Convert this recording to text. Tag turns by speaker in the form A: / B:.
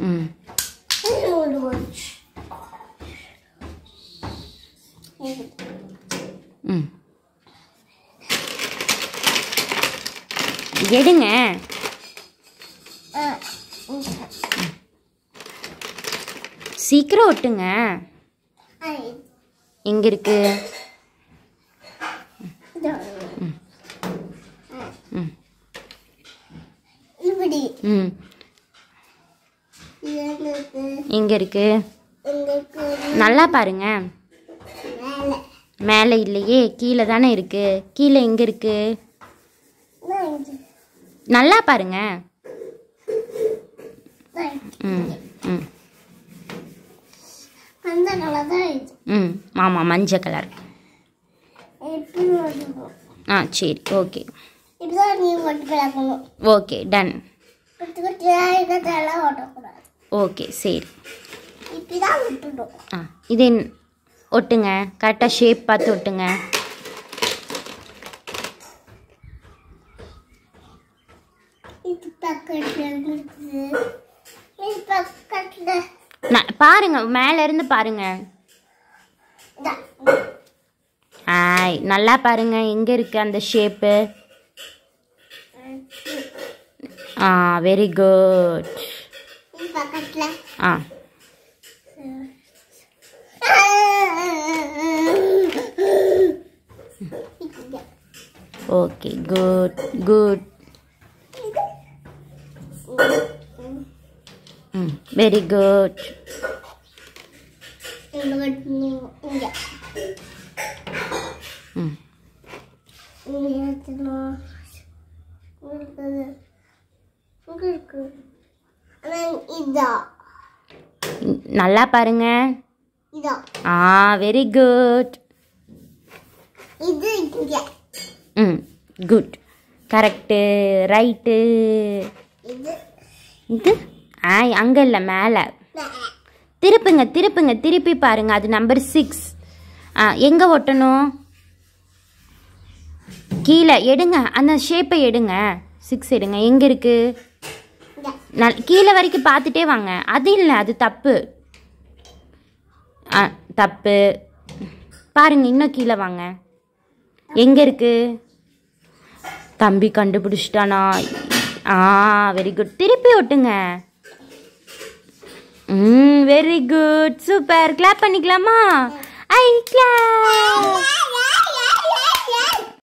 A: ம்
B: ஒரு watch.
A: ம் எடுங்க
B: ஆ,
A: சீக்கிரம் ஒட்டுங்க
B: ஆ,
A: எங்க இருக்கு
B: இதோ.
A: ம்.
B: இப்படி
A: ம்
B: இது என்னது?
A: எங்க இருக்கு
B: எங்களுக்கு
A: நல்லா பாருங்க
B: மேலே
A: மேலே இல்லையே கீழே தானே இருக்கு கீழே எங்க இருக்கு
B: நான் இது.
A: நல்லா பாருங்க
B: நான் இது.
A: ம் ம்
B: அந்த கலர் தான் இது
A: ம் ஆமாம் மஞ்சள் கலர்
B: எப்படி ஓட்டணும்
A: ஆ சரி ஓகே
B: இப்படிதான் நீ ஓட்டு கிடக்கணும்
A: ஓகே டன்
B: குட்டி குட்டியாக இருக்கிறதெல்லாம் ஓட்டக்கூடாது
A: ஓகே சரி
B: இப்படிதான் விட்டுடும்
A: ஆ இது என்ன- ஒட்டுங்க கரெக்டாக ஷேப் பார்த்து ஒட்டுங்க
B: இது பக்கத்துல இருக்குது இது பக்கத்துல
A: நான் பாருங்க மேல இருந்து பாருங்க
B: இதா.
A: ஆய் நல்லா பாருங்க எங்க இருக்கு அந்த ஷேப்பு ஆ வெரி குட்
B: இது பக்கத்துல
A: ஆ
B: இங்க.
A: Okay good good hmm very good
B: இங்க வெட்டணும். இங்க.
A: ம்
B: இங்க ஏத்தணும். இங்க இருக்குது. இங்க இருக்கு. ஆனா இதா
A: நல்லா பாருங்க
B: இதா
A: ஆ வெரி குட்
B: இது இங்க
A: ம் குட் கரெக்டு ரைட்டு
B: இது
A: இது ஆ அங்கே இல்லை மேலே
B: மேல.
A: திருப்புங்க திருப்புங்க திருப்பி பாருங்க அது நம்பர் சிக்ஸ் ஆ எங்கே ஒட்டணும் கீழே எடுங்க அந்த ஷேப்பை எடுங்க சிக்ஸ் எடுங்க எங்கே இருக்கு
B: இங்க.
A: நல் கீழே வரைக்கும் பார்த்துட்டே வாங்க அது இல்லை அது தப்பு ஆ தப்பு பாருங்க இன்னும் கீழே வாங்க எங்கே இருக்கு தம்பி கண்டுபிடிச்சிட்டானா ஆ வெரி குட் திருப்பி ஒட்டுங்க ம் வெரி குட் சூப்பர் கிளாப் பண்ணிக்கலாமா ஐ கிளாப்